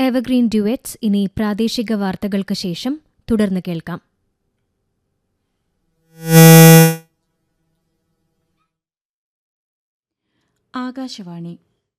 evergreen duets ഇനി പ്രാദേശിക വാർത്തകൾക്ക് ശേഷം തുടർന്ന് കേൾക്കാം ആകാശവാണി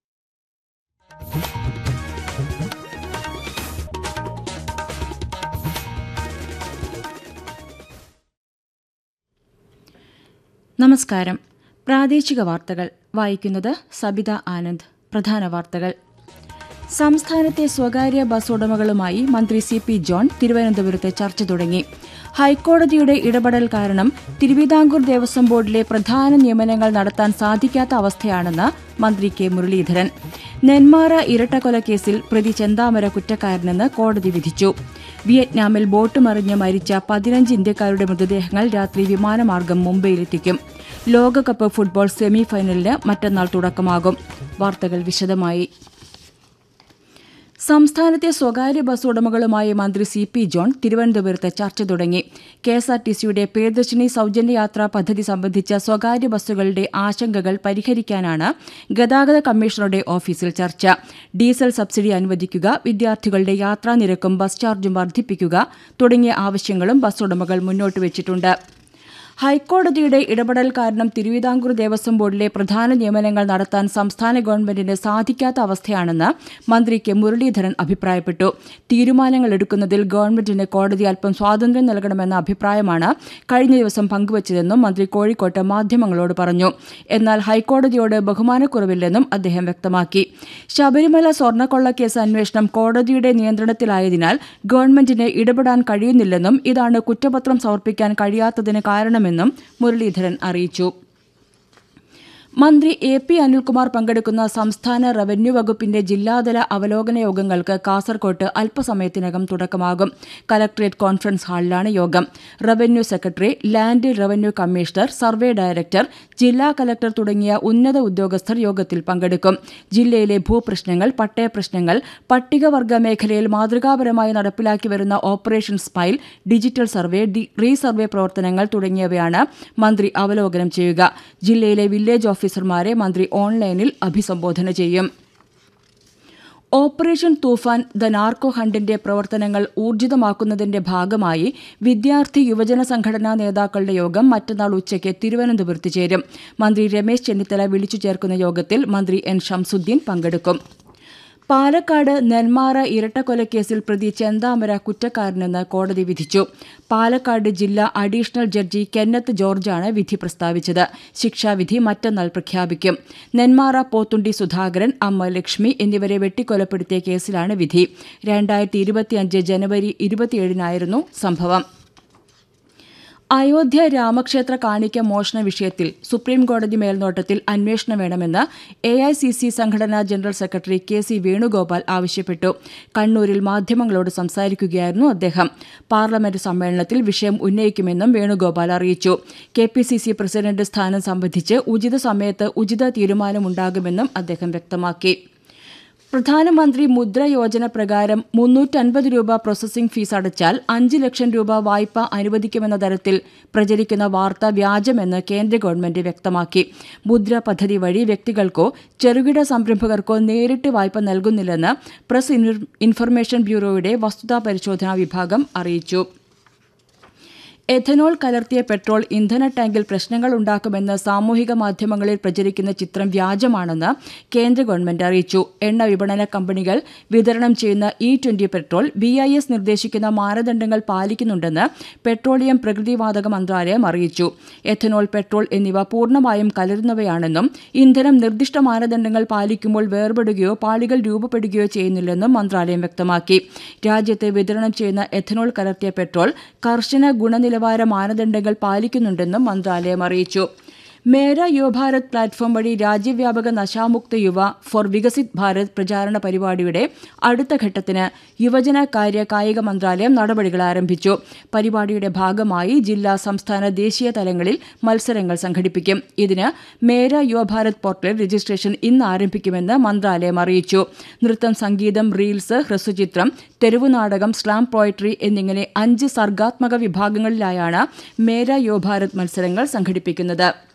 നമസ്കാരം പ്രാദേശിക വാർത്തകൾ വായിക്കുന്നത് സബിത ആനന്ദ് പ്രധാന വാർത്തകൾ സംസ്ഥാനത്തെ സ്വകാര്യ ബസ് ഉടമകളുമായി മന്ത്രി സി പി ജോൺ തിരുവനന്തപുരത്ത് ചർച്ച തുടങ്ങി ഹൈക്കോടതിയുടെ ഇടപെടൽ കാരണം തിരുവിതാംകൂർ ദേവസ്വം ബോർഡിലെ പ്രധാന നിയമനങ്ങൾ നടത്താൻ സാധിക്കാത്ത അവസ്ഥയാണെന്ന് മന്ത്രി കെ മുരളീധരൻ നെന്മാറ ഇരട്ടക്കൊലക്കേസിൽ പ്രതി ചെന്താമര കുറ്റക്കാരനെന്ന് കോടതി വിധിച്ചു വിയറ്റ്നാമിൽ ബോട്ട് മറിഞ്ഞ് മരിച്ച പതിനഞ്ച് ഇന്ത്യക്കാരുടെ മൃതദേഹങ്ങൾ രാത്രി വിമാനമാർഗം മുംബൈയിലെത്തിക്കും ലോകകപ്പ് ഫുട്ബോൾ സെമി ഫൈനലിന് മറ്റന്നാൾ തുടക്കമാകും വാർത്തകൾ വിശദമായി സംസ്ഥാനത്തെ സ്വകാര്യ ബസ് ഉടമകളുമായി മന്ത്രി സി പി ജോൺ തിരുവനന്തപുരത്ത് ചർച്ച തുടങ്ങി കെഎസ്ആർടിസിയുടെ പ്രിയദർശിനി സൌജന്യ യാത്രാ പദ്ധതി സംബന്ധിച്ച സ്വകാര്യ ബസ്സുകളുടെ ആശങ്കകൾ പരിഹരിക്കാനാണ് ഗതാഗത കമ്മീഷണറുടെ ഓഫീസിൽ ചർച്ച ഡീസൽ സബ്സിഡി അനുവദിക്കുക വിദ്യാർത്ഥികളുടെ യാത്രാ നിരക്കും ബസ് ചാർജും വർദ്ധിപ്പിക്കുക തുടങ്ങിയ ആവശ്യങ്ങളും ബസ് ഉടമകൾ മുന്നോട്ട് വച്ചിട്ടുണ്ട് ഹൈക്കോടതിയുടെ ഇടപെടൽ കാരണം തിരുവിതാംകൂർ ദേവസ്വം ബോർഡിലെ പ്രധാന നിയമനങ്ങൾ നടത്താൻ സംസ്ഥാന ഗവൺമെന്റിന് സാധിക്കാത്ത അവസ്ഥയാണെന്ന് മന്ത്രി കെ മുരളീധരൻ അഭിപ്രായപ്പെട്ടു തീരുമാനങ്ങൾ എടുക്കുന്നതിൽ ഗവൺമെന്റിന് കോടതി അല്പം സ്വാതന്ത്ര്യം നൽകണമെന്ന അഭിപ്രായമാണ് കഴിഞ്ഞ ദിവസം പങ്കുവച്ചതെന്നും മന്ത്രി കോഴിക്കോട്ട് മാധ്യമങ്ങളോട് പറഞ്ഞു എന്നാൽ ഹൈക്കോടതിയോട് ബഹുമാനക്കുറവില്ലെന്നും അദ്ദേഹം വ്യക്തമാക്കി ശബരിമല സ്വർണ്ണക്കൊള്ളക്കേസ് അന്വേഷണം കോടതിയുടെ നിയന്ത്രണത്തിലായതിനാൽ ഗവൺമെന്റിന് ഇടപെടാൻ കഴിയുന്നില്ലെന്നും ഇതാണ് കുറ്റപത്രം സമർപ്പിക്കാൻ കഴിയാത്തതിന് കാരണമെന്നും മുരളീധരൻ അറിയിച്ചു മന്ത്രി എ പി അനിൽകുമാർ പങ്കെടുക്കുന്ന സംസ്ഥാന റവന്യൂ വകുപ്പിന്റെ ജില്ലാതല അവലോകന യോഗങ്ങൾക്ക് കാസർകോട്ട് അല്പസമയത്തിനകം തുടക്കമാകും കലക്ട്രേറ്റ് കോൺഫറൻസ് ഹാളിലാണ് യോഗം revenue secretary land revenue commissioner survey director ജില്ലാ കലക്ടർ തുടങ്ങിയ ഉന്നത ഉദ്യോഗസ്ഥർ യോഗത്തിൽ പങ്കെടുക്കും ജില്ലയിലെ ഭൂപ്രശ്നങ്ങൾ പട്ടയ പ്രശ്നങ്ങൾ പട്ടികവർഗ മേഖലയിൽ മാതൃകാപരമായി നടപ്പിലാക്കി വരുന്ന operation smile digital survey resurvey പ്രവർത്തനങ്ങൾ തുടങ്ങിയവയാണ് മന്ത്രി അവലോകനം ചെയ്യുക ജില്ലയിലെ വില്ലേജ് ഓഫീസർമാരെ മന്ത്രി ഓൺലൈനിൽ അഭിസംബോധന ചെയ്യും ഓപ്പറേഷൻ തൂഫാൻ ദ നാർക്കോ ഹണ്ടിന്റെ പ്രവർത്തനങ്ങൾ ഊർജിതമാക്കുന്നതിന്റെ ഭാഗമായി വിദ്യാർത്ഥി യുവജന സംഘടനാ നേതാക്കളുടെ യോഗം മറ്റന്നാൾ ഉച്ചയ്ക്ക് തിരുവനന്തപുരത്ത് ചേരും മന്ത്രി രമേശ് ചെന്നിത്തല വിളിച്ചു ചേർക്കുന്ന യോഗത്തിൽ മന്ത്രി എൻ ഷംസുദ്ദീൻ പങ്കെടുക്കും പാലക്കാട് നെന്മാറ ഇരട്ടക്കൊലക്കേസിൽ പ്രതി ചെന്താമര കുറ്റക്കാരനെന്ന് കോടതി വിധിച്ചു പാലക്കാട് ജില്ലാ അഡീഷണൽ ജഡ്ജി കെന്നത്ത് ജോർജാണ് വിധി പ്രസ്താവിച്ചത് ശിക്ഷാവിധി മറ്റന്നാൾ പ്രഖ്യാപിക്കും നെന്മാറ പോത്തുണ്ടി സുധാകരൻ അമ്മ ലക്ഷ്മി എന്നിവരെ വെട്ടിക്കൊലപ്പെടുത്തിയ കേസിലാണ് വിധി രണ്ടായിരത്തി ഇരുപത്തിയഞ്ച് ജനുവരി ഇരുപത്തിയേഴിനായിരുന്നു സംഭവം അയോധ്യ രാമക്ഷേത്ര കാണിക്ക മോഷണ വിഷയത്തിൽ സുപ്രീംകോടതി മേൽനോട്ടത്തിൽ അന്വേഷണം വേണമെന്ന് എ ഐ സി സി സംഘടനാ general secretary K C Venugopal ആവശ്യപ്പെട്ടു കണ്ണൂരിൽ മാധ്യമങ്ങളോട് സംസാരിക്കുകയായിരുന്നു അദ്ദേഹം പാർലമെന്റ് സമ്മേളനത്തിൽ വിഷയം ഉന്നയിക്കുമെന്നും വേണുഗോപാൽ അറിയിച്ചു K P C C president സ്ഥാനം സംബന്ധിച്ച് ഉചിത സമയത്ത് ഉചിത തീരുമാനമുണ്ടാകുമെന്നും അദ്ദേഹം വ്യക്തമാക്കി പ്രധാനമന്ത്രി മുദ്ര യോജന പ്രകാരം മുന്നൂറ്റൻപത് രൂപ പ്രോസസിംഗ് ഫീസ് അടച്ചാൽ അഞ്ച് ലക്ഷം രൂപ വായ്പ അനുവദിക്കുമെന്ന തരത്തിൽ പ്രചരിക്കുന്ന വാർത്ത വ്യാജമെന്ന് കേന്ദ്ര ഗവൺമെന്റ് വ്യക്തമാക്കി മുദ്ര പദ്ധതി വഴി വ്യക്തികൾക്കോ ചെറുകിട സംരംഭകർക്കോ നേരിട്ട് വായ്പ നൽകുന്നില്ലെന്ന് പ്രസ് ഇൻഫർമേഷൻ ബ്യൂറോയുടെ വസ്തുതാ പരിശോധനാ വിഭാഗം അറിയിച്ചു എഥനോൾ കലർത്തിയ പെട്രോൾ ഇന്ധന ടാങ്കിൽ പ്രശ്നങ്ങൾ ഉണ്ടാക്കുമെന്ന് സാമൂഹിക മാധ്യമങ്ങളിൽ പ്രചരിക്കുന്ന ചിത്രം വ്യാജമാണെന്ന് കേന്ദ്ര ഗവൺമെന്റ് അറിയിച്ചു എണ്ണ വിപണന കമ്പനികൾ വിതരണം ചെയ്യുന്ന E twenty petrol B I S നിർദ്ദേശിക്കുന്ന മാനദണ്ഡങ്ങൾ പാലിക്കുന്നുണ്ടെന്ന് പെട്രോളിയം പ്രകൃതിവാതക മന്ത്രാലയം അറിയിച്ചു എഥനോൾ പെട്രോൾ എന്നിവ പൂർണ്ണമായും കലരുന്നവയാണെന്നും ഇന്ധനം നിർദ്ദിഷ്ട മാനദണ്ഡങ്ങൾ പാലിക്കുമ്പോൾ വേർപെടുകയോ പാളികൾ രൂപപ്പെടുകയോ ചെയ്യുന്നില്ലെന്നും മന്ത്രാലയം വ്യക്തമാക്കി രാജ്യത്ത് വിതരണം ചെയ്യുന്ന എഥനോൾ കലർത്തിയ പെട്രോൾ കർശന ഗുണനില നിലവാര മാനദണ്ഡങ്ങൾ പാലിക്കുന്നുണ്ടെന്നും മന്ത്രാലയം അറിയിച്ചു മേര യുവഭാരത് പ്ലാറ്റ്ഫോം വഴി രാജ്യവ്യാപക നശാമുക്ത യുവ ഫോർ വികസിത് ഭാരത് പ്രചാരണ പരിപാടിയുടെ അടുത്ത ഘട്ടത്തിന് യുവജന കാര്യ കായിക മന്ത്രാലയം നടപടികൾ ആരംഭിച്ചു പരിപാടിയുടെ ഭാഗമായി ജില്ലാ സംസ്ഥാന ദേശീയ തലങ്ങളിൽ മത്സരങ്ങൾ സംഘടിപ്പിക്കും ഇതിന് മേര യുവഭാരത് പോർട്ടൽ രജിസ്ട്രേഷൻ ഇന്ന് ആരംഭിക്കുമെന്ന് മന്ത്രാലയം അറിയിച്ചു നൃത്തം സംഗീതം റീൽസ് ഹ്രസ്വചിത്രം തെരുവു നാടകം സ്ലാം പോയട്രി എന്നിങ്ങനെ അഞ്ച് സർഗാത്മക വിഭാഗങ്ങളിലായാണ് മേര യുവഭാരത് മത്സരങ്ങൾ സംഘടിപ്പിക്കുന്നത്